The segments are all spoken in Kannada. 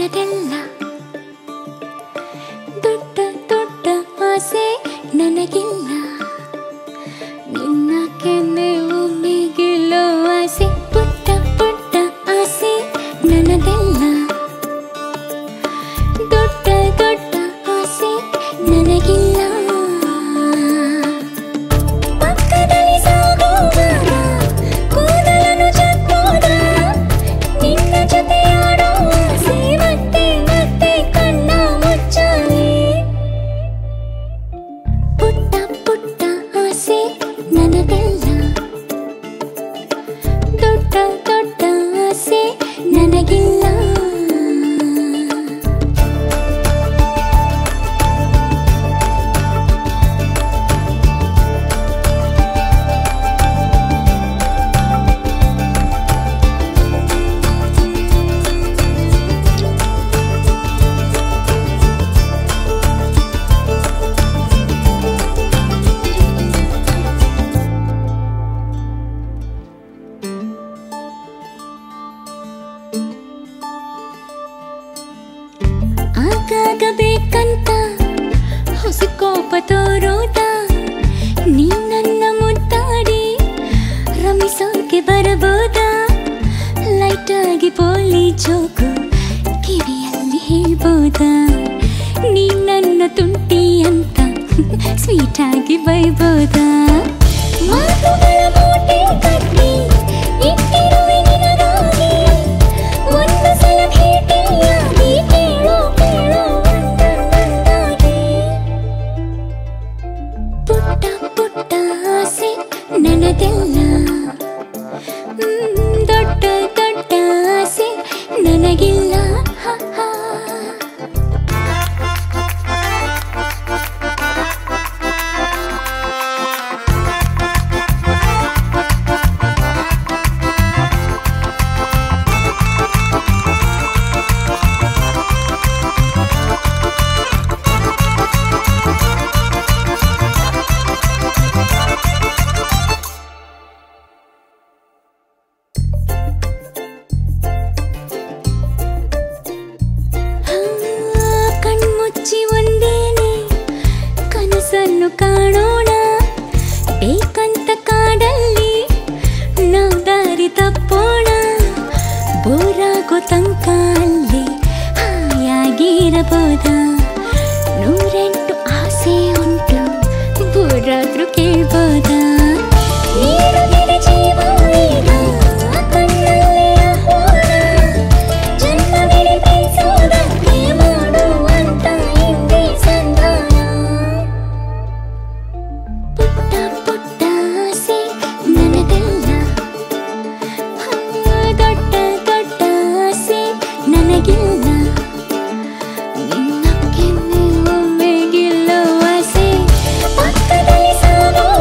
ನನ್ನದೆಲ್ಲ ದೊಡ್ಡ ದೊಡ್ಡ ಆಸೆ ನನಗಿಲ್ಲ ನಿನ್ನ ಕೆನ್ನೆ ಒಮ್ಮೆಗಿಲ್ಲೋ ಆಸೆ ಪುಟ್ಟ ಪುಟ್ಟ ಆಸೆ ನನ್ನದೆಲ್ಲ ದೊಡ್ಡ ದೊಡ್ಡ ಆಸೆ ನನಗಿಲ್ಲ ಪಕ್ಕದಲ್ಲಿ ಸಾಗುವಾಗ ಕೂದಲನ್ನು ಚಪ್ಪೋದ ನಿನ್ನ ಜೊತೆ ಆಡೋ ಆಸೆ ಮತ್ತೆ ಮತ್ತೆ ಕಣ್ಣ ಮುಚ್ಚಾಲೆ ಪುಟ್ಟ ಪುಟ್ಟ ಆಸೆ ನನದೆಲ್ಲ ದೊಡ್ಡ ದೊಡ್ಡ ಆಸೆ ನನಗಿಲ್ಲ ಆಗಾಗ ಬೇಕಂತ ಹೊಸ ಕೋಪ ತೋರೋದ ನೀ ನನ್ನ ಮುದ್ದಾಡಿ ರಮಿಸೋಕೆ ಬರಬೋದಾ ಲೈಟ್ ಆಗಿ ಪೋಲಿ ಜೋಕು ಕಿವಿಯಲ್ಲಿ ಹೇಳ್ಬೋದಾ ನೀ ನನ್ನ ತುಂಟಿ ಅಂತ ಸ್ವೀಟ್ ಆಗಿ ಬೈಬೋದಾ ಮಾತುಗಳ ಮೂಟೆ ಕಟ್ಟಿ ಇಟ್ಟಿರುವೆ ನಿನಗಾಗಿ ಒಂದು ಸಲ ಭೇಟಿಯಾಗಿ ಕೇಳೋ ಕೇಳೋ ಒಂದೊಂದಾಗಿ ಪುಟ್ಟ ಪುಟ್ಟ ಆಸೆ ನನದೆಲ್ಲ ಹ್ಮ್, ದೊಡ್ಡ ದೊಡ್ಡ ಆಸೆ ನನಗಿಲ್ಲ ಹ, ಹ. ಆ, ಕಣ್ಮುಚ್ಚಿ ಒಂದೇನೆ ಕನಸನ್ನು ಕಾಣೋಣ ಬೇಕಂತ ಕಾಡಲ್ಲಿ ನಾವು ದಾರಿ ತಪ್ಪೋಣ ಬೋರಾಗೋ ತನಕ ಅಲ್ಲಿ ಹಾಯಾಗಿರಬಹುದಾ ನೂರೆಂಟು ಆಸೆ ಉಂಟು ಬೋರಾದ್ರೂ ಕೇಳ್ಬೋದಾ ನೀಡುತ್ತಿದೆ ಜೀವ ಈಗ ಕಣ್ಣಲ್ಲೇ ಆಹ್ವಾನ ಜನ್ಮವಿಡೀ ಪ್ರೀತಿಸೋದಕ್ಕೆ ಮಾಡುವಂತ ಹಿಂದೆ ಸಂಧಾನ ಪುಟ್ಟ ಪುಟ್ಟ ಆಸೆ ನನದೆಲ್ಲ ದೊಡ್ಡ ದೊಡ್ಡ ಆಸೆ ನನಗಿಲ್ಲ ನಿನ್ನ ಕೆನ್ನೆ ಒಮ್ಮೆಗಿಲ್ಲೋ ಆಸೆ ಪಕ್ಕದಲ್ಲಿ ಸಾಗೋ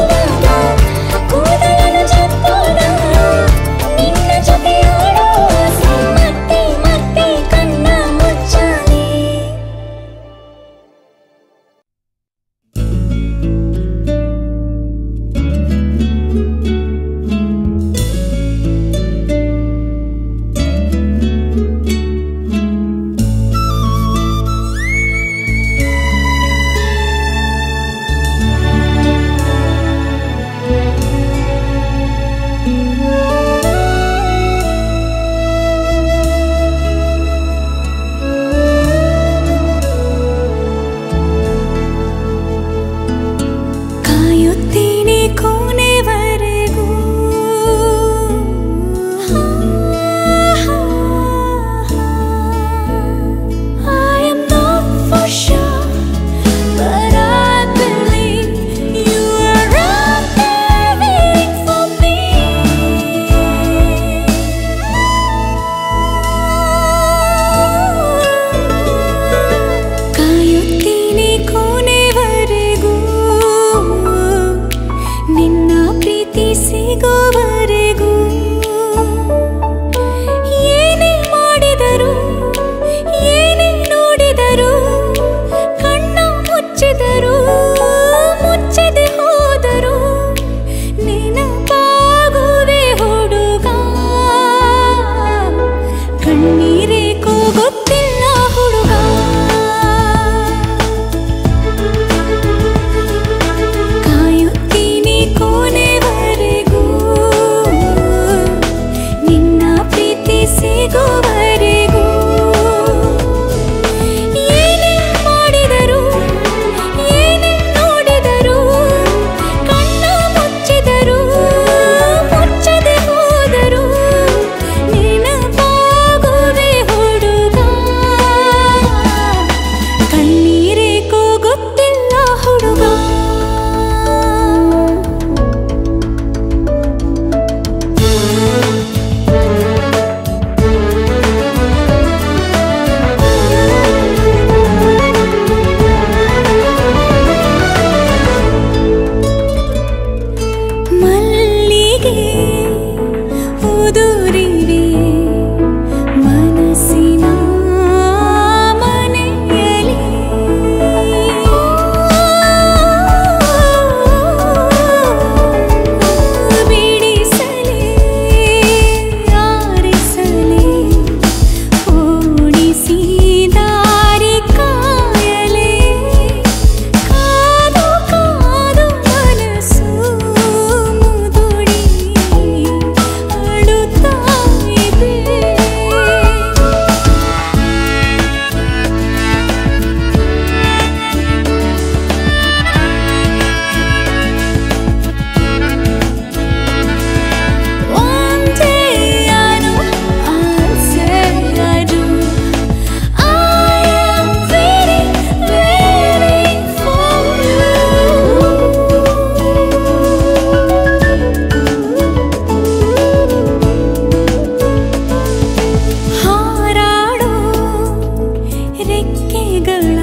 ರೆಕ್ಕೆಗಳ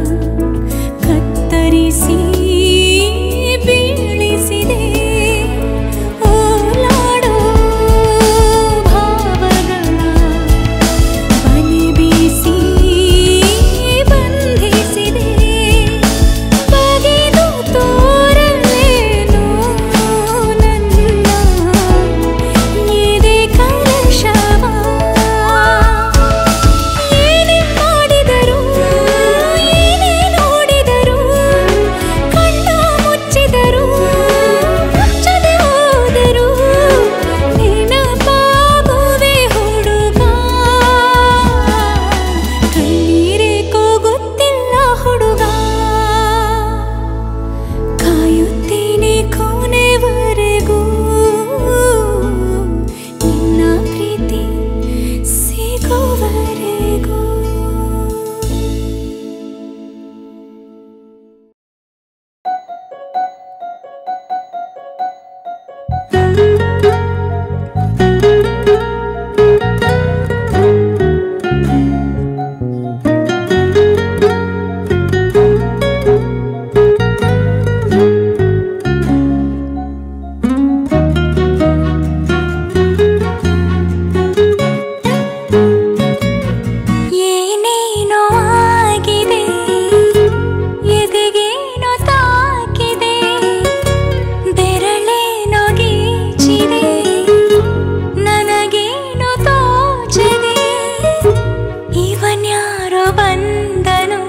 ಕತ್ತರಿಸಿ ಬೀಳಿಸಿದೆ ಓಲಾಡೋ ಭಾವಗಳ ಬಲಿ ಬೀಸಿ ಬಂಧಿಸಿದೆ ಬಗೆದು ತೋರಲೇನು ನನ್ನ ಎದೆ ಕಲಶವ ಏನೇ ಮಾಡಿದರು ಏನೇ ನೋಡಿದರು ಕಣ್ಣ ಮುಚ್ಚಿದರು ಮುಚ್ಚದೆ ಹೋದರು ನೆನಪಾಗುವೆ ಹುಡುಗ ಕಣ್ಣೀರೇಕೋ ಗೊತ್ತಿಲ್ಲ ಹುಡುಗ ಕಾಯುತ್ತೇನೆ ಕೊನೆವರೆಗೂ ನಿನ್ನ ಪ್ರೀತಿ ಸಿಗುವರೆಗೂ ಏನೇನೋ ಆಗಿದೆ ಎದೆಗೇನೋ ತಾಕಿದೆ ಬೆರಳೇನೋ ಗೀಚಿದೆ ನನಗೇನೋ ತೋಚದೆ ಇವನ್ಯಾರೋ ಬಂದನು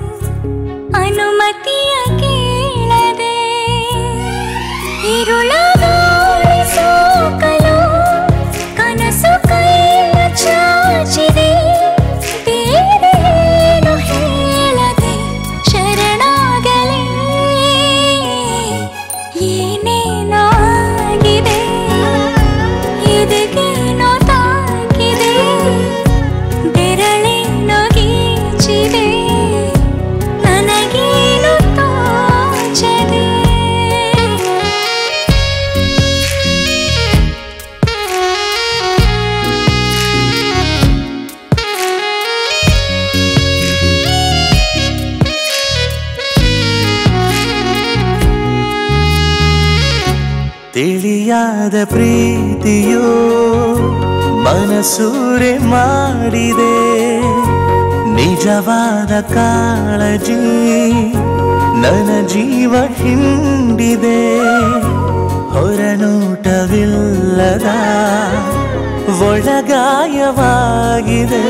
ಅನುಮತಿಯ ಕೇಳದೆ ಇರುಳ ಗಾಳಿ ಸೋಕಲು ಕನಸು ಕೈಯ ಚಾಚಿದೆ ಬೇರೇನು ಹೇಳದೆ ಶರಣಾಗಲೇ ಏನೇನೋ ಆಗಿದೆ ಎದೆಗೇನೋ ತಾಕಿದೆ ಬೆರಳೇನೋ ಗೀಚಿದೆ ನನಗೇನು ತೋಚದೆ ತಿಳಿಯಾದ ಪ್ರೀತಿಯೋ ಮನಸೂರೆ ಮಾಡಿದೆ ನಿಜವಾದ ಕಾಳಜಿ ನನ್ನ ಜೀವ ಹಿಂಡಿದೆ ಹೊರನೋಟವಿಲ್ಲದ ಒಳಗಾಯವಾಗಿದೆ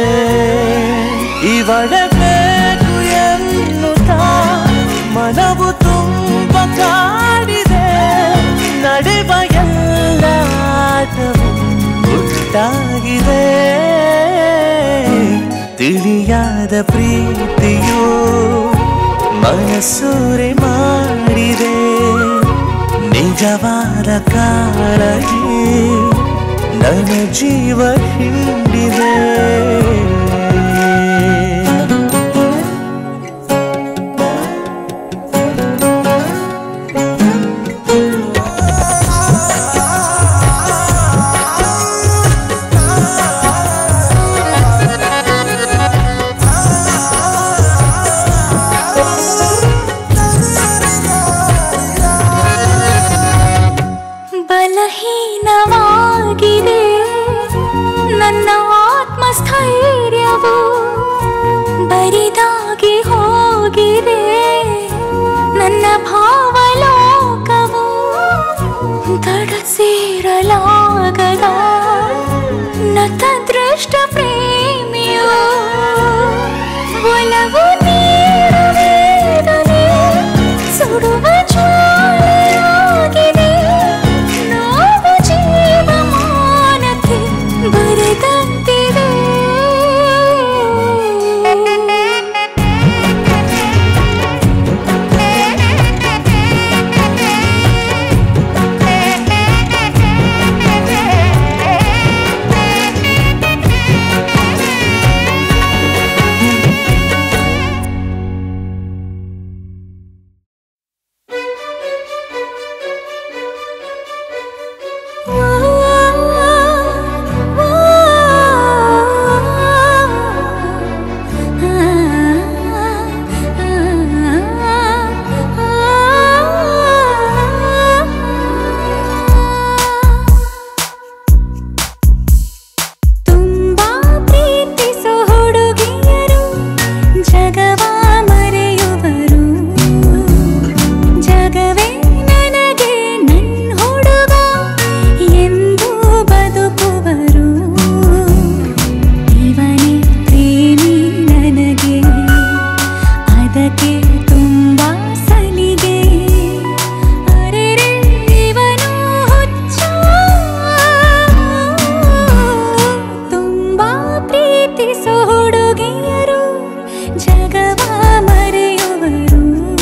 ಇವಳಬೇಕು ಎನ್ನುತ್ತಾ ಮನವು ತುಂಬ ಕಾಡಿದೆ ನಡೆವ ಎಲ್ಲ ಆಟವು ಗುಟ್ಟಾಗಿದೆ ತಿಳಿಯಾದ ಪ್ರೀತಿಯೋ ಮನಸೂರೆ ಮಾಡಿದೆ ನಿಜವಾದ ಕಾಳಜಿ ನನ್ನ ಜೀವ ಹಿಂಡಿದೆ ಬಲಹೀನವಾಗಿದೆ ನನ್ನ ಆತ್ಮಸ್ಥೈರ್ಯವು ಬರಿದಾಗಿ ಹೋಗಿದೆ ನನ್ನ ಭಾವಲೋಕವು ದಡ ಸೇರಲಾಗದ ನತ ದೃಷ್ಟ ಪ್ರೇಮಿಯು ಒಲವು ನೀಡುವೇದನೆ ಸುಡುವ ಜ್ವಾಲೆಯಾಗಿದೆ ನೋವು ಜೀವಮಾನಕ್ಕೆ ಬರೆದಂತಿದೆ ಜಗವ ಮರೆಯುವರು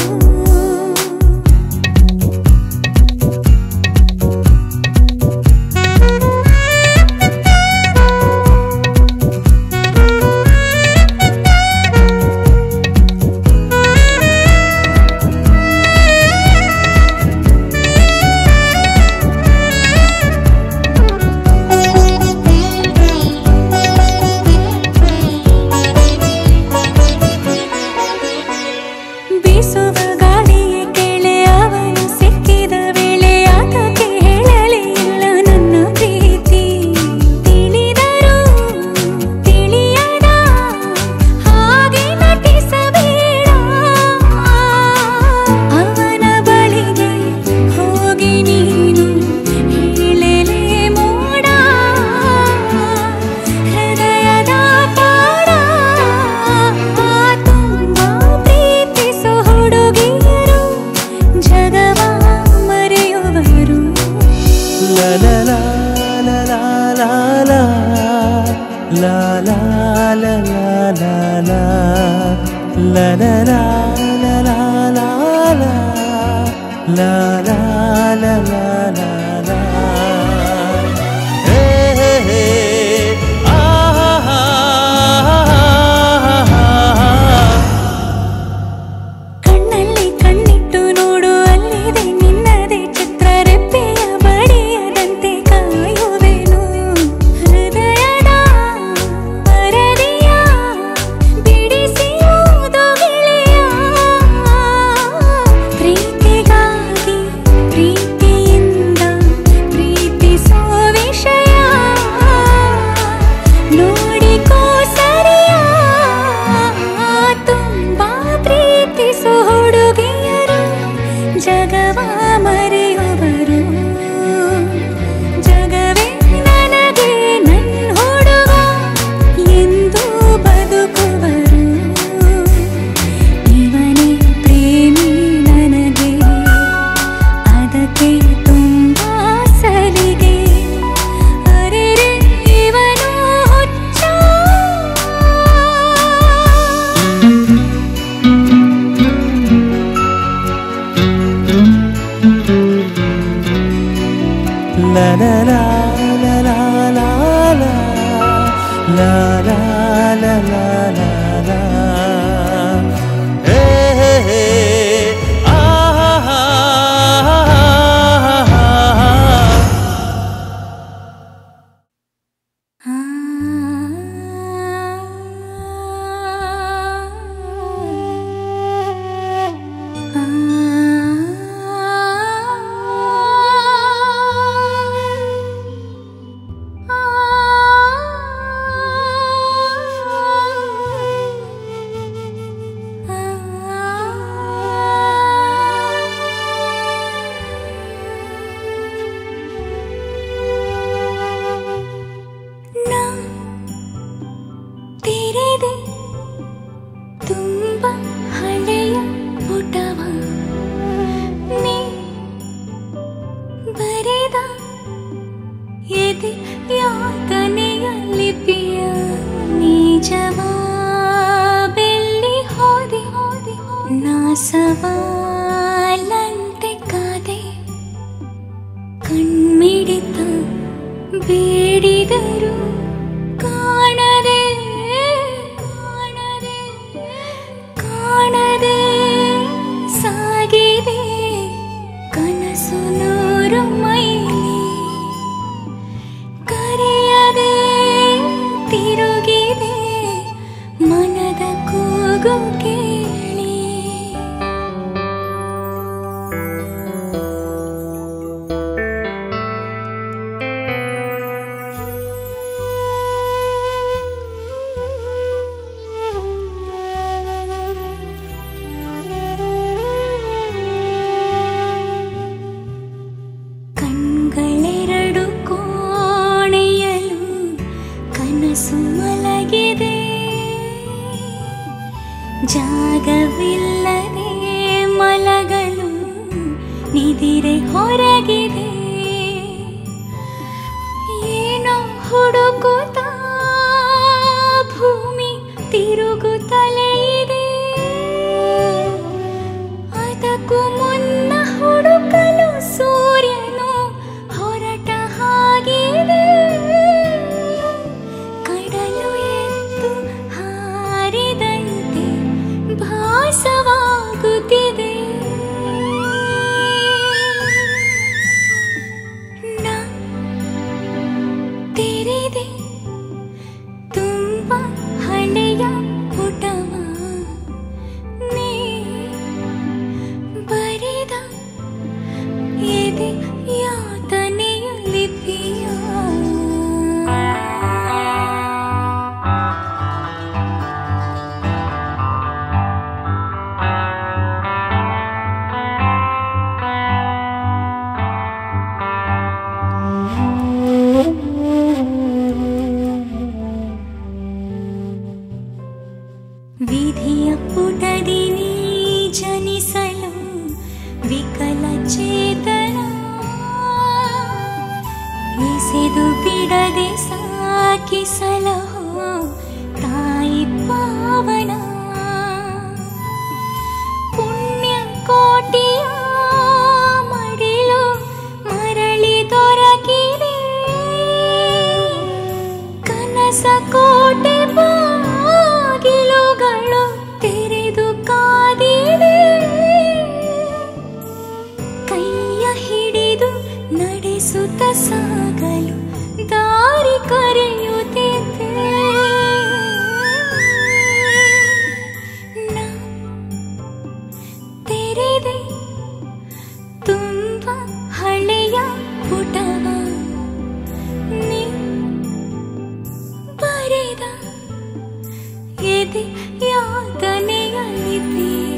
ಬೀಸುವ ಗಾಳಿಯ ಕೆಳೆ ಅವನು ಸಿಕ್ಕಿದ ವೇಳೆ ಆತಕ್ಕೆ ಹೇಳಲೇ ಇಲ್ಲ ನನ್ನ ಪ್ರೀತಿ ತಿಳಿದರು ತಿಳಿಯದ ಹಾಗೆ ನಟಿಸಬೇಡ ಅವನ ಬಳಿಗೆ ಹೋಗಿ ನೀನು ಹೇಳಲೇ ಮೋಡ ಹೃದಯದ ಪಾಡ ತುಂಬಾ ಪ್ರೀತಿಸೋ ಹುಡುಗಿಯರು ಜಗವ ಮರೆಯುವರು La la la la la la la La la la la la la La la la la la la la La la la la la la Hey hey hey Ah ah ah ah ಕಣ್ಣಲ್ಲಿ ಕಣ್ಣಿಟ್ಟು ನೋಡು ಅಲ್ಲಿದೆ ನಿನ್ನದೇ ಚಿತ್ರ ರೆಪ್ಪೆಯ ಬಡಿಯದಂತೆ ಕಾಯುವೆನು ಹೃದಯದ ಪರದೆಯ ಬಿಡಿಸಿ ಓದು ಗೆಳೆಯ ಪ್ರೀತಿಗಾಗಿ ಪ್ರೀತಿಯಿಂದ ಪ್ರೀತಿಸೋ ವಿಷಯ ನೋಡಿಕೋ ಸರಿಯ ತುಂಬಾ ಪ್ರೀತಿಸೋ ಹುಡುಗಿಯರು ಜಗವ ಮರೆಯುವರು ಜಗವೇ ನನಗೆ ನನ್ನ ಹುಡುಗ ಎಂದು ಬದುಕುವರು ಇವನೇ ಪ್ರೇಮಿ ನನಗೆ ಅದಕ್ಕೆ ತುಂಬಾ ಸಲಿಗೆ ಅರೆರೆ ಇವನು ಹುಚ್ಚ La la la la la la la La la la la la la Hey hey hey Ah ah ah ah ನಾ ತೆರೆದೆ ತುಂಬ ಹಳೆಯ ಪುಟವ ನೀ ಬರೆದ ಎದೆ ಯಾತನೆಯ ಲಿಪಿಯ ನಿಜವ ಬೆಳ್ಳಿ ಹೋದೆ ಹೋದೆ ನಾ ಸವಾಲಂತೆ ಕಾದೆ ಕಣ್ಮಿಡಿತ ಬೇಡಿದರು ಕಾಣದೆ ಕಾಣದೆ ಕಾಣದೆ ಸಾಗಿದೆ ಕನಸು ನೂರು ಮೈಲಿ ಕರೆಯದೆ ತಿರುಗಿದೆ ಮನದ ಕೂಗು ಕೇಳಿ ಕಣ್ಗಳೆರಡು ಕೋಣೆಯಲು ಕನಸು ಮಲಗಿದೆ ಜಾಗವಿಲ್ಲದೆ ಮಲಗಲು ನಿದಿರೆ ಹೊರಗಿದೆ ಏನೋ ಹುಡುಕುತ್ತಾ ಭೂಮಿ ತಿರುಗುತ್ತಲೇ ಇದೆ ಭಾಸವಾಗುತ್ತಿದೆ ನಾ ತೆರೆದೆ ತುಂಬ ಹಳೆಯ ಪುಟವ ನೀ ಬರೆದ ಎದೆ ಯಾತನೆಯ ಲಿಪಿಯ ವಿಧಿಯ ಪುಟದಿ ನೀ ಜನಿಸಲು ವಿಕಲ ಚೇತನ ಎಸೆದು ಬಿಡದೆ ಸಾಕಿಸಲಹೋ ತಾಯಿ ಪಾವನ ಪುಣ್ಯ ಕೋಟಿಯ ಮಡಿಲು ಮರಳಿ ದೊರಕಿದೆ ಕನಸ ಕೋಟೆ ಬಾಗಿಲುಗಳು ತೆರೆದು ಕಾದಿದೆ ಕೈಯ ಹಿಡಿದು ನಡೆಸುತ್ತ ಸಾಗಲು ದಾರಿ ಕರೆಯುತ್ತಿದ್ದೆ ನಾ ತೆರೆದೆ ತುಂಬ ಹಳೆಯ ಪುಟವ ನೀ ಬರೆದ ಎದೆ ಯಾತನೆಯ ಲಿಪಿಯ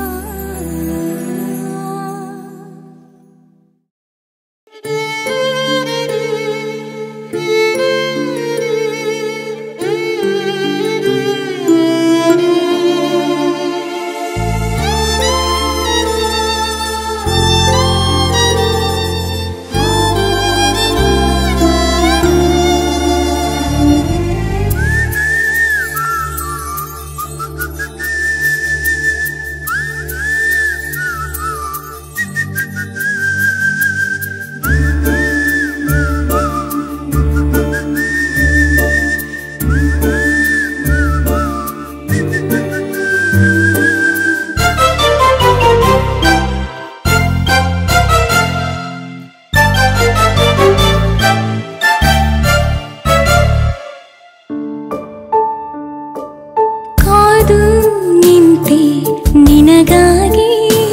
ಕಾದು ನಿಂತೆ ನಿನಗಾಗಿ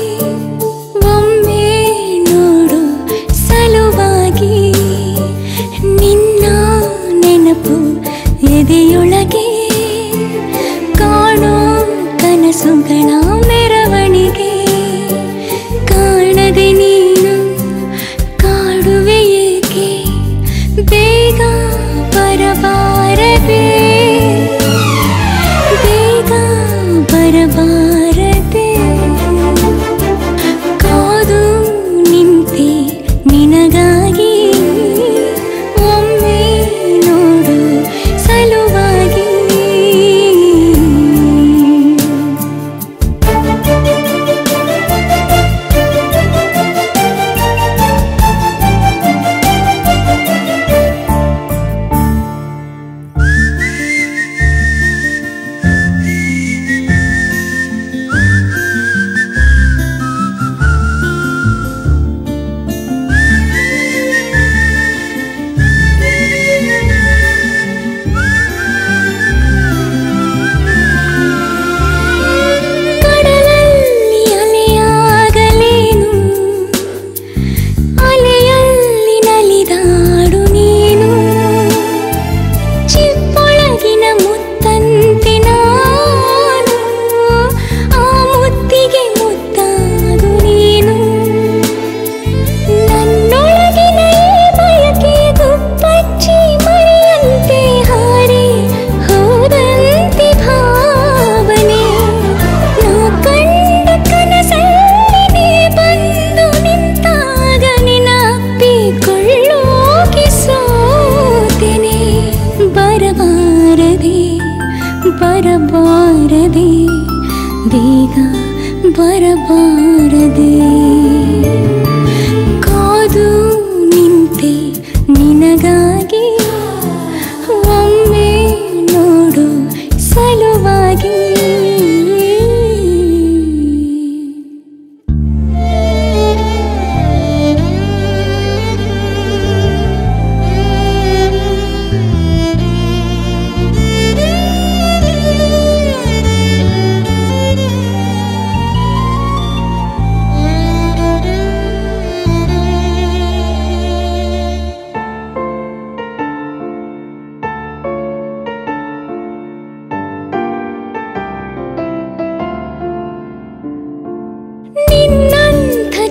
ಒಮ್ಮೆ ನೋಡು ಸಲುವಾಗಿ ನಿನ್ನ ನೆನಪು ಎದೆಯೊಳಗೆ ಕಾಣೋ ಕನಸುಗಳ ಮೆರವಣಿಗೆ ಕಾಣದೆ ನೀನು ಕಾಡುವೆ ಏಕೆ ಬೇಗ ಬರಬಾರದೆ ಬೇಗ ಬರಬಾರದೆ ಕಾದು ನಿಂತೆ ನಿನಗಾಗಿ ಒಮ್ಮೆ ನೋಡು ಸಲುವಾಗಿ ಕಡಲಲ್ಲಿ ಅಲೆಯಾಗಲೇನು ಅಲೆಯಲ್ಲಿ ನಲಿದಾಡು ನೀನು ಚಿಪ್ಪೊಳಗಿನ ಮುತ್ತಂತೆ ನಾನು ಆ ಮುತ್ತಿಗೆ ಮುತ್ತಾದು ನೀನು ನನ್ನೊಳಗಿನ ಈ ಬಯಕೆ ಗುಪ್ಪಚ್ಚಿ ಮರೆಯಂತೆ ಹಾರಿ ಹೋದಂತೆ ಭಾವನೆ ನಾ ಕಂಡ ಕನಸಲ್ಲಿ ನೀ ಬಂದು ನಿಂತಾಗ ನಿನಪ್ಪಿಕೊಳ್ಳೋಕೆ ಸೋತೆನೆ ಬರಬಾರದೆ ಬರಬಾರದೆ ಬೇಗ ಬರಬಾರದೆ ಕಾದು ನಿಂತೆ ನಿನಗಾಗಿ ಒಮ್ಮೆ ನೋಡು ಸಲುವಾಗಿ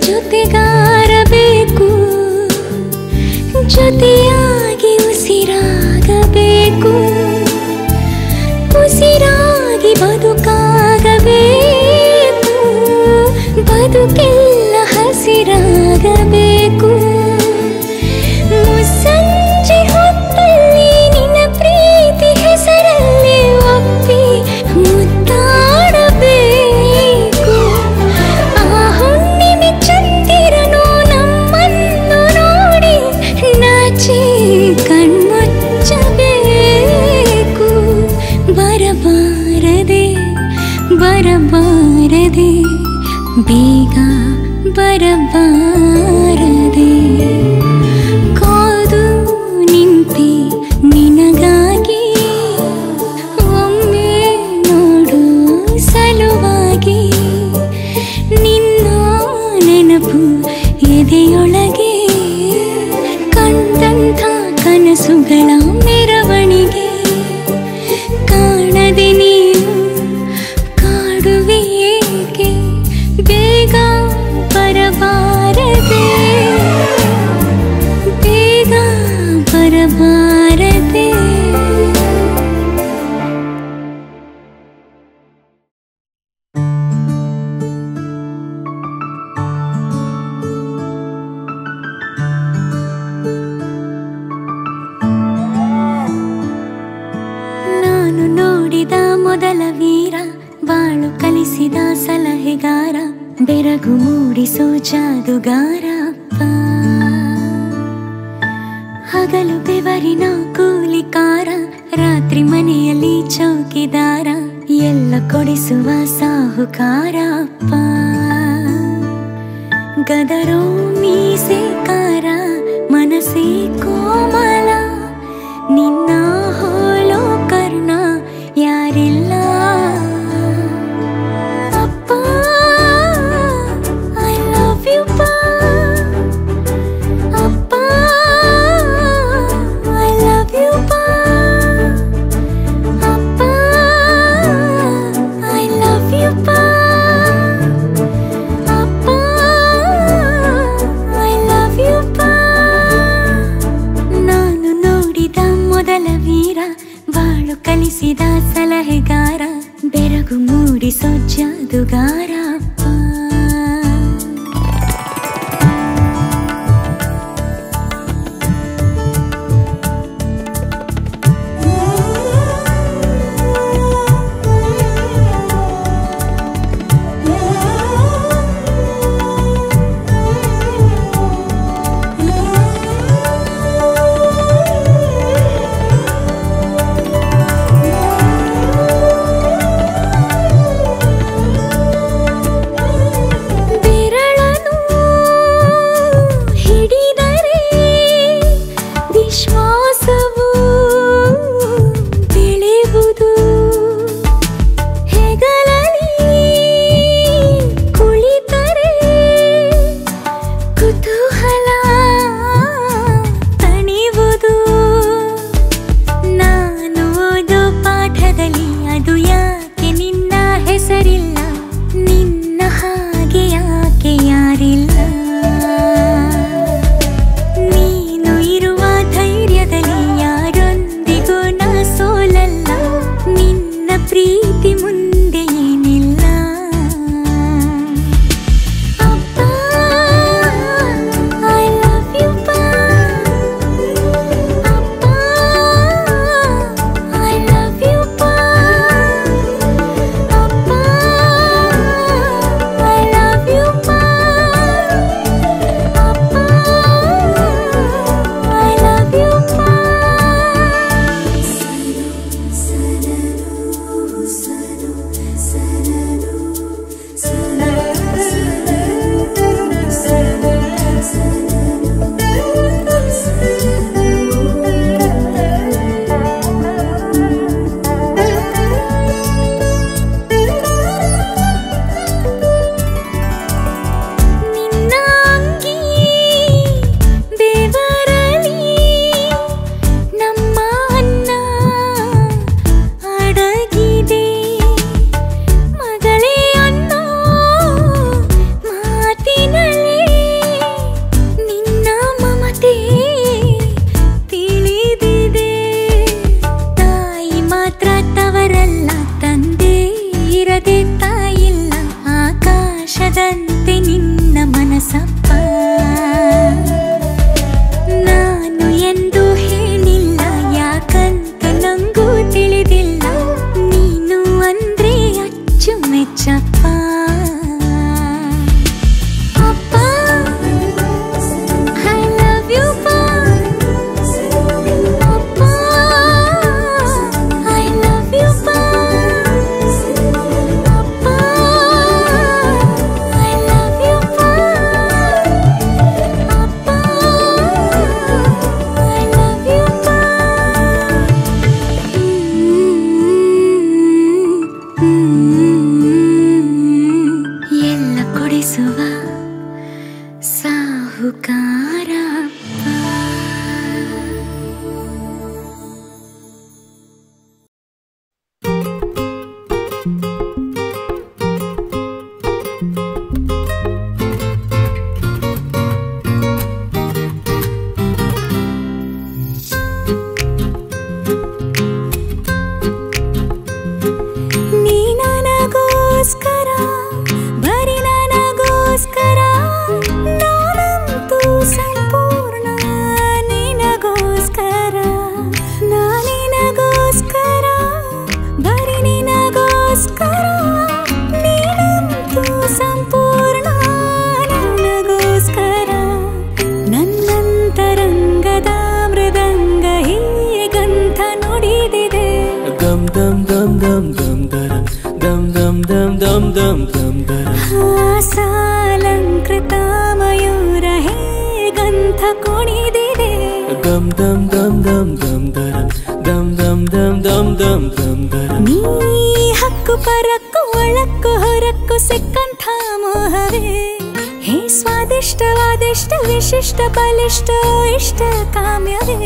ಜೊತೆಗಾರ ಬೇಕು ಜೊತೆಯಾಗಿ ಉಸಿರಾಗಬೇಕು ಉಸಿರಾಗಿ ಬದುಕಾಗಬೇಕು ಬದುಕೆಲ್ಲ ಹಸಿರಾಗಬೇಕು ಮುಸ್ಸಂಜೆ ಹೊತ್ತಲ್ಲಿ ನಿನ್ನ ಪ್ರೀತಿ ಹೆಸರಲ್ಲಿ ಒಪ್ಪಿ ಮುತ್ತಾಡಬೇಕು ಆ ಹುಣ್ಣಿಮೆ ಚಂದಿರನು ನಮ್ಮನ್ನು ನೋಡಿ ನಾಚಿ ಕಣ್ಮುಚ್ಚಬೇಕು ಬರಬಾರದೆ ಬರಬಾರದೆ ಬೇಗ ಬರಬಾರದೆ ಕಾದು ನಿಂತೆ ನಿನಗಾಗಿ ಒಮ್ಮೆ ನೋಡು ಸಲುವಾಗಿ ನಿನ್ನ ನೆನಪು ಎದೆಯೊಳಗೆ ಕಂಡಂಥ ಕನಸುಗಳ ಮೆರವಣಿಗೆ ಕಾಣದೆ ನೀನು ಕಾಡುವೆ ಏಕೆ ಬೇಗ ಬರಬಾರದೆ ಬೇಗ ಬರಬಾರದೆ ನಾನು ನೋಡಿದ ಮೊದಲ ವೀರ ಬಾಳು ಕಲಿಸಿದ ಸಲಹೆಗಾರ ಬೆರಗು ಮೂಡಿಸೋ ಜಾದುಗಾರ ಅಪ್ಪ ಹಗಲು ಬೆವರಿನ ಕೂಲಿಕಾರ ರಾತ್ರಿ ಮನೆಯಲ್ಲಿ ಚೌಕಿದಾರ ಎಲ್ಲ ಕೊಡಿಸುವ ಸಾಹುಕಾರ ಅಪ್ಪ ಗದರೋ ಮೀಸೆಕಾರ ಮನಸ್ಸೇ ಕೋಮಲ ನಿನ್ನ ಹೋಲೋ ಕರ್ಣ ಯಾರಿಲ್ಲ ಅಪ್ಪ ಐ ಲವ್ ಯು ಅಪ್ಪ ಐ ಲವ್ ಯು ಅಪ್ಪ ಐ ಲವ್ ಯು ಅಪ್ಪ ಐ ಲವ್ ಯು ನಾನು ನೋಡಿದ ಮೊದಲ ವೀರ ಬಾಳು ಕಲಿಸಿದ ಸಲಹೆಗಾರ ಬೆರಗು ಮೂಡಿಸೋ ಜಾದುಗಾರ ಅಪ್ಪ dum dum dum daram ಹಾಸಾಲಂಕೃತ Mayura ಹೇಗಂಥ ಕುಣಿದಿದೆ dum dum dum dum dum daram dum dum dum dum dum dum daram ನೀ ಹಕ್ಕು ಪರಕ್ಕು ಒಳಕ್ಕು ಹೊರಕ್ಕು ಸಿಕ್ಕಂಥ ಮೋಹವೇ ಹೇ ಸ್ವಾದಿಷ್ಟವಾದಿಷ್ಟ ವಿಶಿಷ್ಟ ಬಲಿಷ್ಠ ಇಷ್ಟ ಕಾಮ್ಯವೇ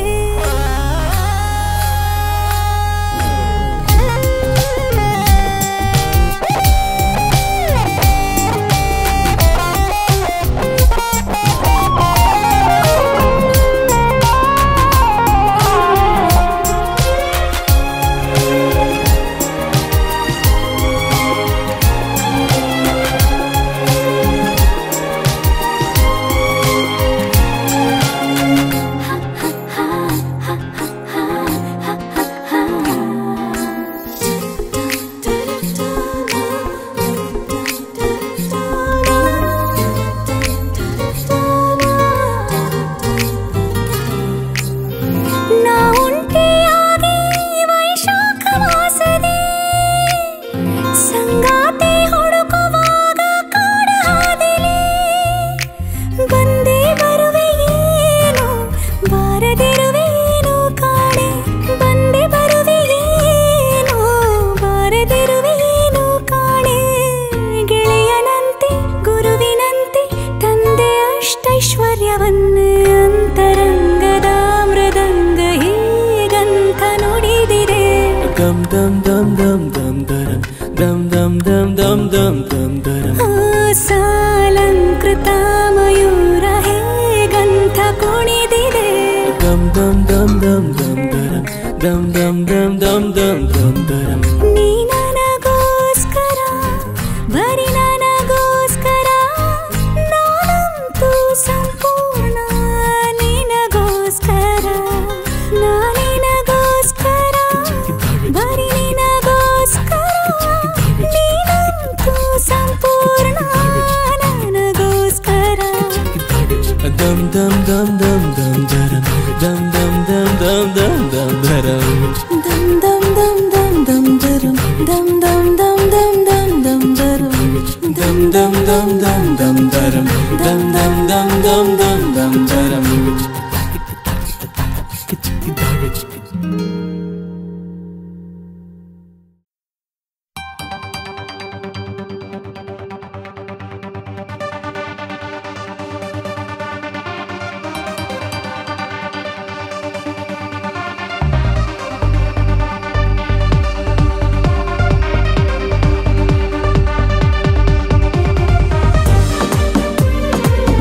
ನಾ ಒಂಟಿಯಾಗಿ ವೈಶಾಖ ಮಾಸದೆ ಸಂಗಾತಿ ಹುಡುಕುವಾಗ ಕಾಡ ಹಾದಿಲಿ ಬಂದೇ ಬರುವೆಯೇನು ಬಾರದಿರುವೇನು ಕಾಣೆ ಬಂದೆ ಬರುವೆಯೇನು ಬಾರದಿರುವೇನು ಕಾಣೆ ಗೆಳೆಯನಂತೆ ಗುರುವಿನಂತೆ ತಂದೆ ಅಷ್ಟೈಶ್ವರ್ಯವನ್ನೇ ಅಂತರಂಗದ ಮೃದಂಗ ಹೀಗಂತ ನುಡಿದಿದೆ dum dum dum dum dum daram dum dum dum dum dum dum daram ಸಾಲಂಕೃತ Mayura ಹೇಗಂಥ ಕುಣಿದಿದೆ dum dum dum dum dum daram dum dum dum dum dum dum daram ನೀ ನನಗೋಸ್ಕರ ಬರೀ ನನಗೋಸ್ಕರ ನಾನಂತೂ ಸಂಪೂರ್ಣ ನಿನಗೋಸ್ಕರ ನಾನಿನಗೋಸ್ಕರ ಬರೀ ನಿನಗೋಸ್ಕರ ನೀನಂತೂ ಸಂಪೂರ್ಣ ನನಗೋಸ್ಕರ dum dum dum dum dum daram dum dum dum dum dum dum daram ದಮ್ ದಮ್ ದಮ್ ದಮ್ ದಮ್ ದರಂ ದಮ್ ದಮ್ ದಮ್ ದಮ್ ದಮ್ ದಮ್ ದರಂ dum dum dum dum dum daram dum dum dum dum dum dum daram ಿ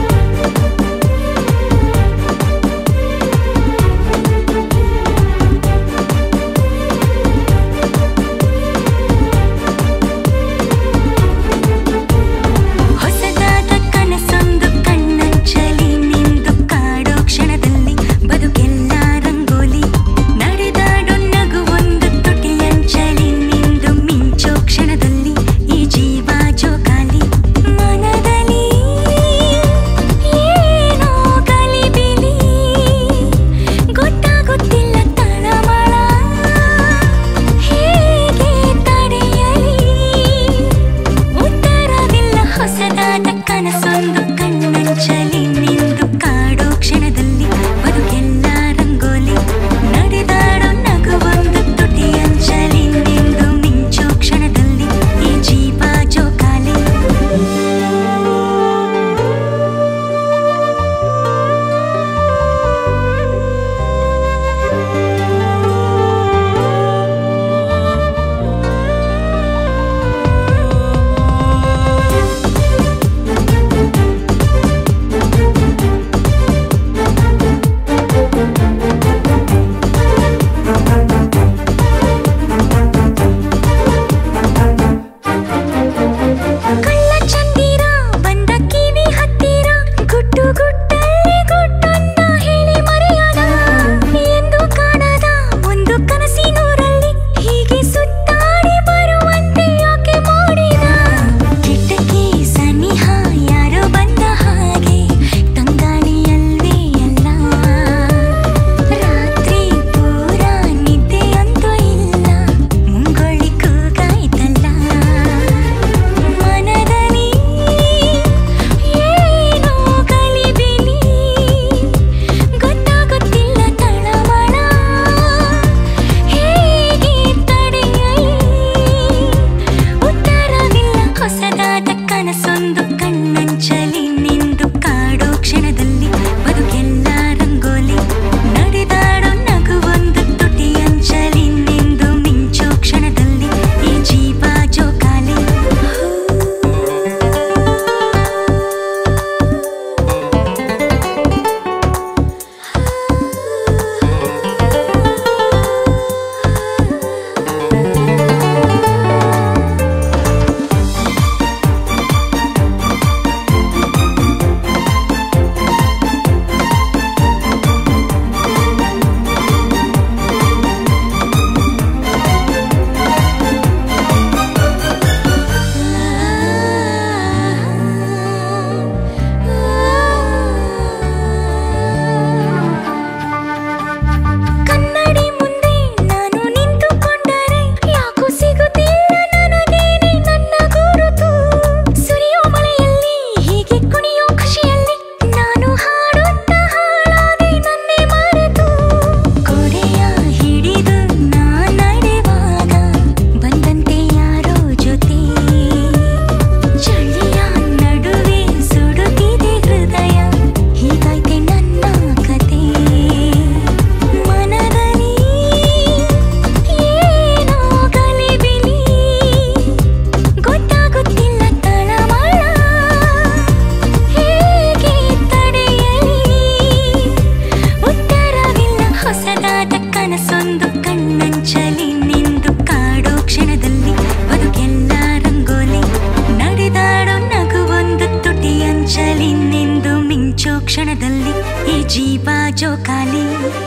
ಜೀವ ಜೋಕಾಲಿ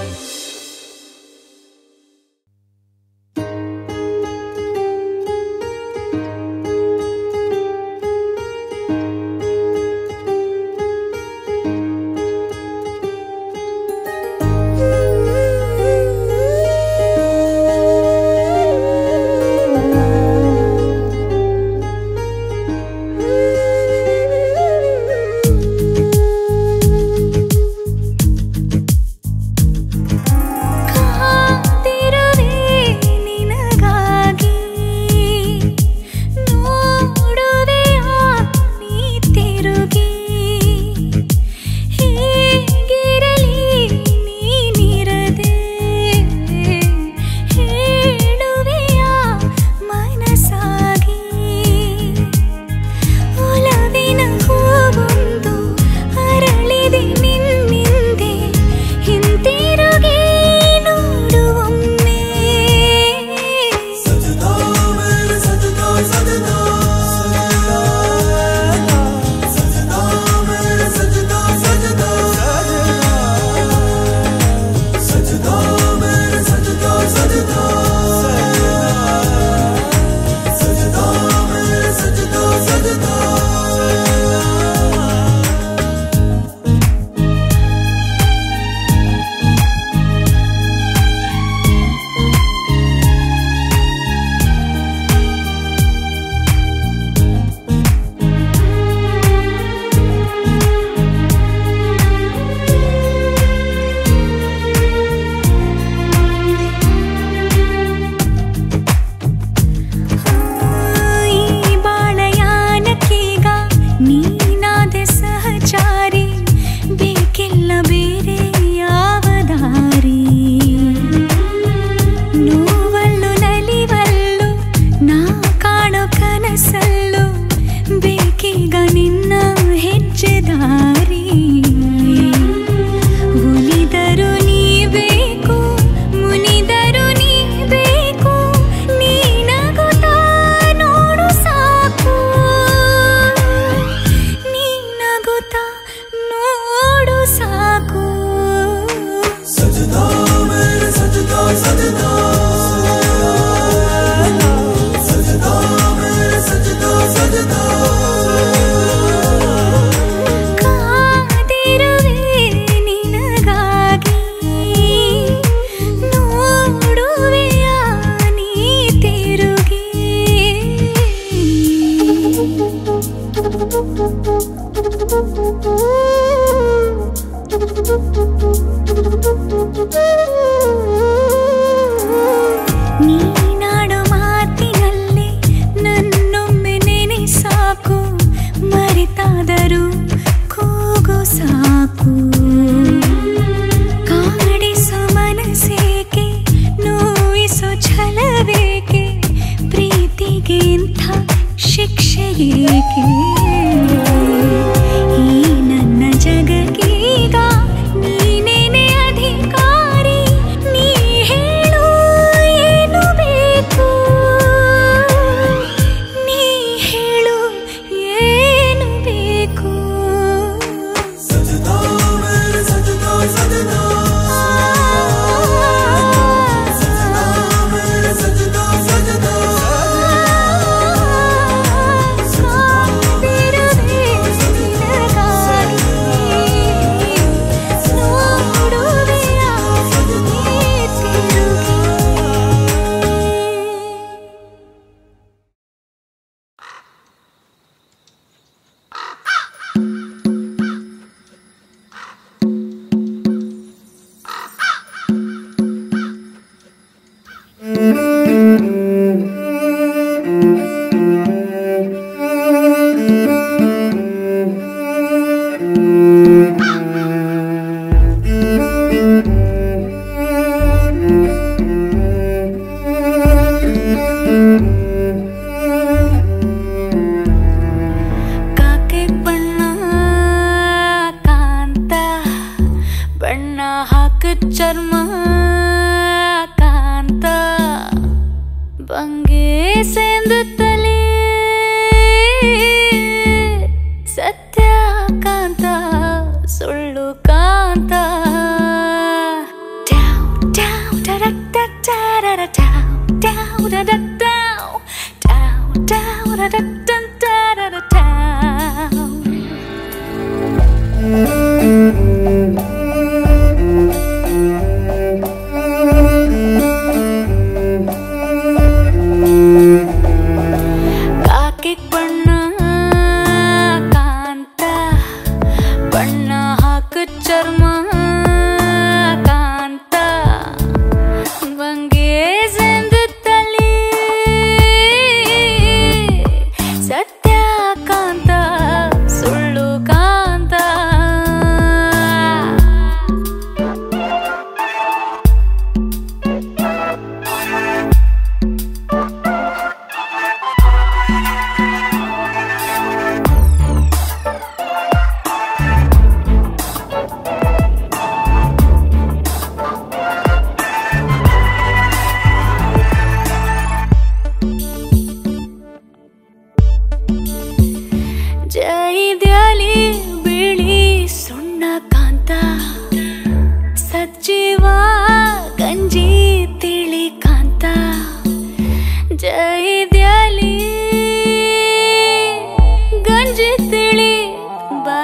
ಕಾದಿರುವೆ ನಿನಗಾಗಿ ನೋಡುವೆಯ ನೀ ತಿರುಗಿ ಹೇಗಿರಲಿ ನೀನಿರದೆ ಹೇಳುವೆಯ ಮನಸಾಗಿ ಒಲವಿನ ಹೂವೊಂದು ಅರಳಿದೆ ನಿನ್ನಿಂದೆ ಹಿಂತಿರುಗಿ ನೋಡುವೊಮ್ಮೆ ಈ ಬಾಳಯಾನಕ್ಕೀಗ ನೀನಾದೆ ಸಹಚಾರಿ ಬೇಕಿಲ್ಲ ಬೇರೆ ಯಾವ ದಾರಿ ನೋವಲ್ಲು ನಲಿವಲ್ಲು ನಾ ಕಾಣೋ ಕನಸಲ್ಲು ಬೇಕೀಗ ನಿನ್ನ ಹೆಜ್ಜೆ ದಾರಿ ಉಳಿದರು ನೀ ಬೇಕು ಮುನಿದರು ನೀ ಬೇಕು ನೀನಗುತ್ತಾ ನೋಡು ಸಾಕು ನೀನಗುತ್ತಾ ನೋಡು ಸಾಕು ಕಾದಿರುವೆ ನಿನಗಾಗಿ ನೋಡುವೆಯ ನೀ ತಿರುಗಿ ನೀನಾಡೋ ಮಾತಿನಲ್ಲೇ ನನ್ನೊಮ್ಮೆ ನೆನೆ ಸಾಕು ಮರೆತಾದರೂ ಕೂಗು ಸಾಕು ಕಾಡಿಸೋ ಮನಸ್ಸೇಕೆ ನೋಯಿಸೋ ಛಲವೇಕೆ ಪ್ರೀತಿಗೆ ಇಂಥ ಶಿಕ್ಷೆ ಏಕೆ ಈ ನನ್ನ ಜಗಕ್ಕೀಗ ನೀನೇನೆ ಅಧಿಕಾರಿ ನೀ ಹೇಳು ಏನು ಬೇಕು ನೀ ಹೇಳು ಏನು ಬೇಕು ಕಾದಿರುವೆ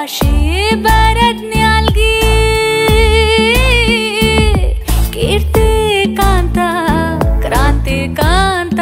ಭಾಷೆ ಬರದ್ನ್ಯಾಲ್ಗಿ ಕೀರ್ತಿ ಕಾಂತ ಕ್ರಾಂತಿ ಕಾಂತ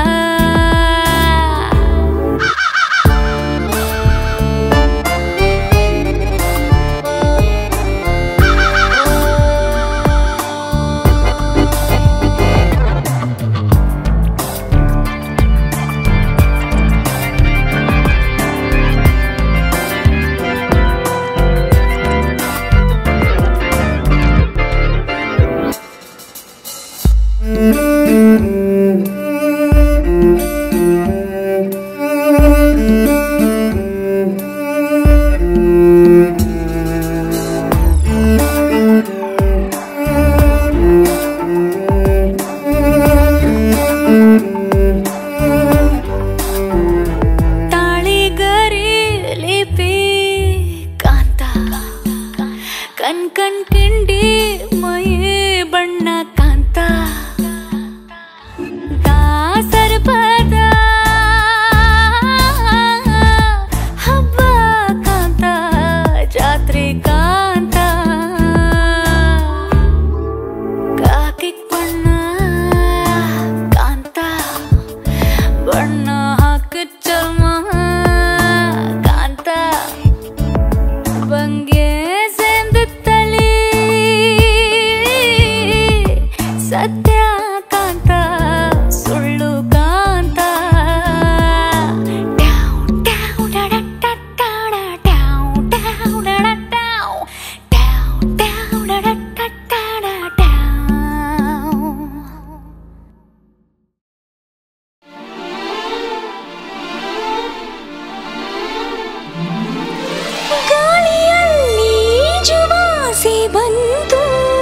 ತಾಳಿಗರಿ ಲಿಪಿ ಕಾಂತ ಕಣ್ ಕಣ್ ಕಿಂಡಿ ಮೈ ಬಣ್ಣ ಕಾಂತ ದಾಸರ ಪದ ಹಬ್ಬ ಕಾಂತ ಜಾತ್ರೆ ಕಾಂತ ಕಾಕಿ ಬಣ್ಣ ಕಾಂತ ಬಣ್ಣ ಹಾಕಿದ ಚರ್ಮ ಕಾಂತ ಬಂಗೆ ಸೇಂದ ತಳಿ ಸತ್ಯ ಕಾಂತ ಸುಳ್ಳು ಕಾಂತ ಟ್ಯಾವ್ ಟ್ಯಾವ್ ಡಡ ಟಟ್ಟಾಡ ಟ್ಯಾವ್ ಟ್ಯಾವ್ ಡಡ ಟ್ಯಾವ್ ಟ್ಯಾವ್ ಟ್ಯಾವ್ ಡಡ ಟಟ್ಟಾಡ ಟ್ಯಾವ್ ಗಾಳಿಯಲ್ಲಿ ಜುವಾಸೆ ಬಂತು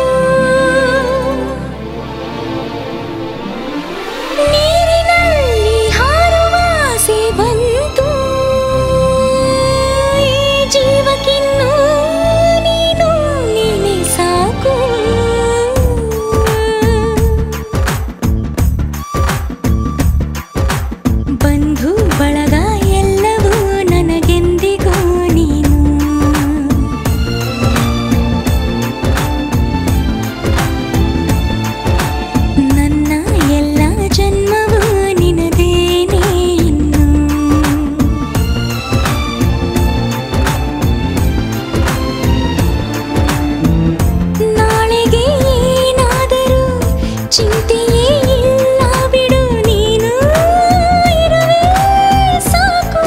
ನೀರಿನಲ್ಲಿ ಹಾರುವ ಆಸೆ ಬಂತು ಈ ಜೀವಕ್ಕಿನ್ನೂ ನೀನು ನೀನೆ ಸಾಕು ಬಂಧು ಬಳಗ ಎಲ್ಲವೂ ನನಗೆಂದಿಗೂ ನೀನು ನನ್ನ ಎಲ್ಲ ಜನ್ಮವೂ ನಿನದೇನೇ ಇನ್ನು ನಾಳೆಗೆ ಏನಾದರೂ ಚಿಂತೆಯೇ ಇಲ್ಲ ಬಿಡು ನೀನು ಇರುವೆ ಸಾಕು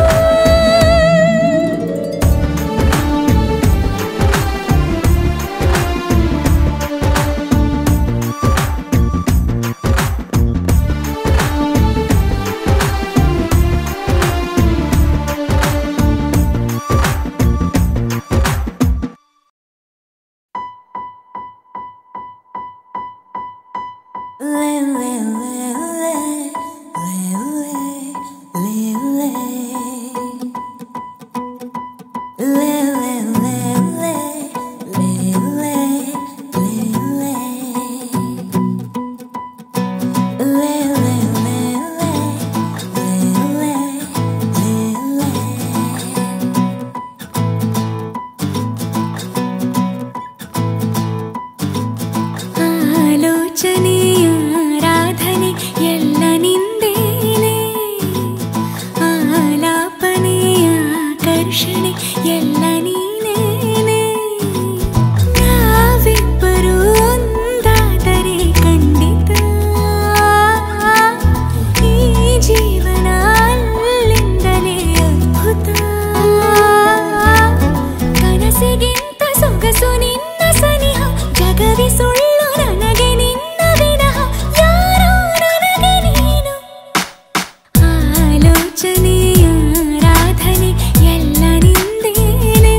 ಆಲೋಚನೆಯ ಆರಾಧನೆ ಎಲ್ಲ ನಿಂದೇನೆ ಆಲಾಪನೆಯ ಆಕರ್ಷಣೆ ಎಲ್ಲ ನೀನೇನೆ ನಾವಿಬ್ಬರು ಒಂದಾದರೆ ಖಂಡಿತ ಈ ಜೀವನ ಅಲ್ಲಿಂದಲೇ ಅದ್ಭುತ ಕನಸಿಗಿಂತ ಸೊಗಸು ನಿನ್ನ ಸನಿಹ ಜಗವಿ ಸುಳ್ಳು ನನಗೆ ನಿನ್ನ ವಿನಃ ಯಾರೋ ನನಗೆ ನೀನು ಆಲೋಚನೆಯ ಆರಾಧನೆ ಎಲ್ಲ ನಿಂದೇನೆ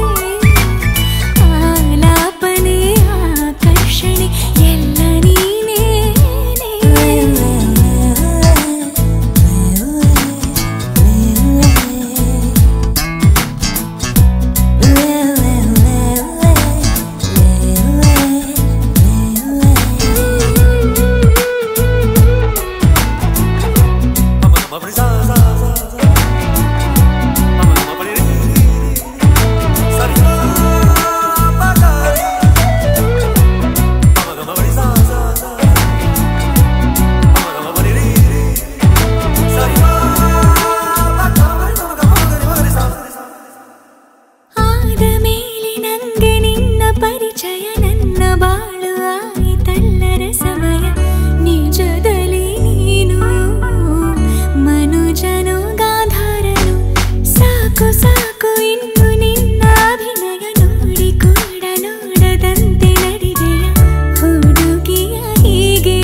ಸಾಕು ಇನ್ನು ನಿನ್ನ ಅಭಿನಯ ನೋಡಿ ಕೂಡ ನೋಡದಂತೆ ನಡೆದೆಯ ಹುಡುಗಿಯ ಹೀಗೆ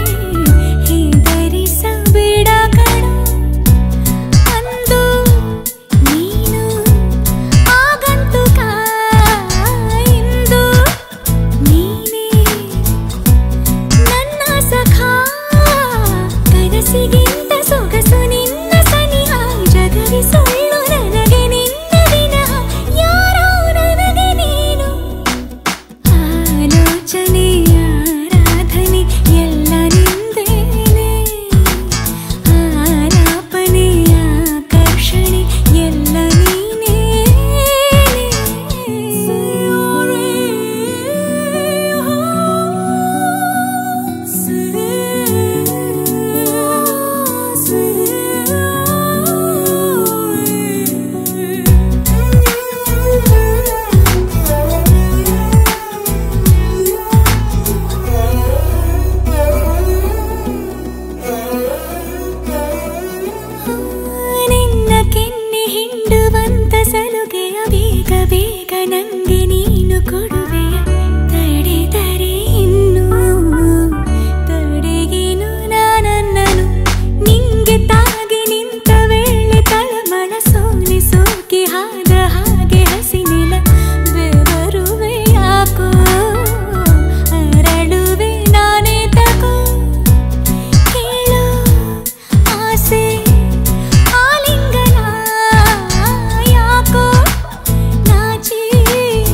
ಹೆದರಿಸಬೇಡ ಕಣೋ ಅಂದು ನೀನು ಆಗಂತುಕ ಇಂದು ನೀನೇ ನನ್ನ ಸಖ ಕನಸಿಗಿಂತ ಸೊಗಸು ನಿನ್ನ ಸನಿಹ ಜಗವಿ ಸುಳ್ಳು ನನಗೆ ನಿನ್ನ ವಿನಃ ಯಾರೋ ನನಗೆ ನೀನು ಆಲೋಚನೆ ಆರಾಧನೆ ಎಲ್ಲ ನಿಂದೇನೆ ಆಲಾಪನೆ ಆಕರ್ಷಣೆ ಎಲ್ಲ ನೀನೇ ನಿನ್ನ ಕೆನ್ನೆ ಹಿಂಡುವಂತ ಸಲುಗೆಯ ಬೇಗ ಬೇಗ ನಂಗೆ ನೀನು ಕೊಡುವೆಯ ತಡೆದರೆ ಇನ್ನು ತಡೆಗೇನು ನಾನನ್ನನು ನಿಂಗೆ ತಾಗಿ ನಿಂತ ವೇಳೆ ತಳಮಳ ಸೋನೆ ಸೋಕಿ ಹಾದ ಹಾಗೆ ಹಸಿನೆಲ ಬೆವರುವೆ ಯಾಕೋ ಅರಳುವೆ ನಾನೇ ತಗೋ ಕೇಳು ಆಸೆ ಆಲಿಂಗನ ಯಾಕೋ ನಾಚಿ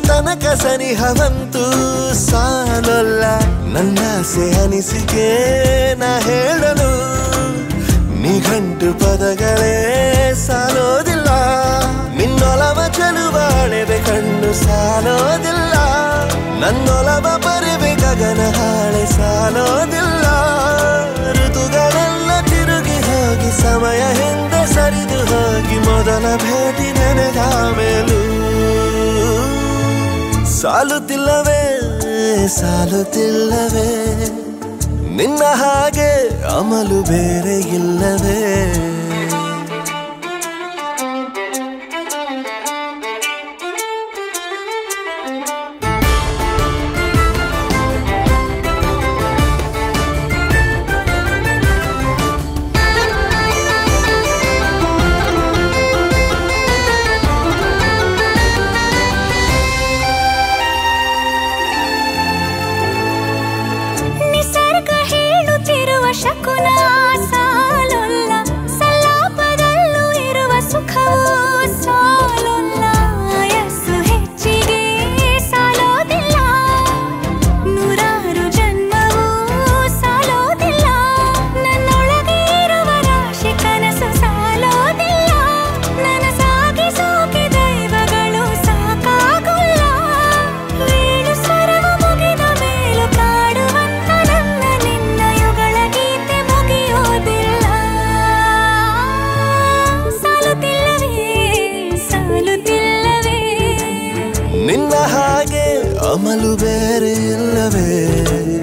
ತನಕ ಸನಿಹವಂತೂ ಸಾಲಲ್ಲ ನನ್ನಾಸೆ ಅನಿಸಿಕೆ ನಾ ಹೇಳಲು ನಿಘಂಟು ಪದಗಳೇ ಸಾಲೋದಿಲ್ಲ ನಿನ್ನೊಲವ ಚೆಲುವಾಳೆವೆ ಕಣ್ಣು ಸಾಲೋದಿಲ್ಲ ನನ್ನೊಲವ ಬರಿವೆ ಗಗನ ಹಾಳೆ ಸಾಲೋದಿಲ್ಲ ಋತುಗಳೆಲ್ಲ ತಿರುಗಿ ಹೋಗಿ ಸಮಯ ಹಿಂದೆ ಸರಿದು ಹೋಗಿ ಮೊದಲ ಭೇಟಿ ನನಗ ಮೇಲೂ ಸಾಲುತ್ತಿಲ್ಲವೇ ಸಾಲುತ್ತಿಲ್ಲವೇ ನಿನ್ನ ಹಾಗೆ ಅಮಲು ಬೇರೆ ಇಲ್ಲವೇ ನಿಸರ್ಗ ಹೇಳುತ್ತಿರುವ ಶಕುನ ಸಾಲೊಲ್ಲ ಸಲಾಪದಲ್ಲೂ ಇರುವ ಸುಖವೂ ಸಾಲೊಲ್ಲ ಯಸ್ಸು ಹೆಚ್ಚಿಗೆ ಸಾಲೋದಿಲ್ಲ ನೂರಾರು ಜನ್ಮವೂ ಸಾಲೋದಿಲ್ಲ ನನ್ನೊಳಗೆ ಇರುವ ರಾಶಿ ಕನಸು ಸಾಲೋದಿಲ್ಲ ನನ್ನ ಸಾಗಿಸೋಕೆ ದೈವಗಳು ಸಾಕಾಗುಲ್ಲ ಏಳು ಸ್ವರವ ಮುಗಿದ ಮೇಲೂ ಕಾಡುವಂತ ನನ್ನ ನಿನ್ನ ಯುಗಳ ಗೀತೆ ಮುಗಿಯೋದಿಲ್ಲ ಸಾಲುತ್ತಿಲ್ಲವೇ ಸಾಲುತ್ತಿಲ್ಲವೇ ನಿನ್ನ ಹಾಗೆ ಅಮಲು ಬೇರೆ ಇಲ್ಲವೇ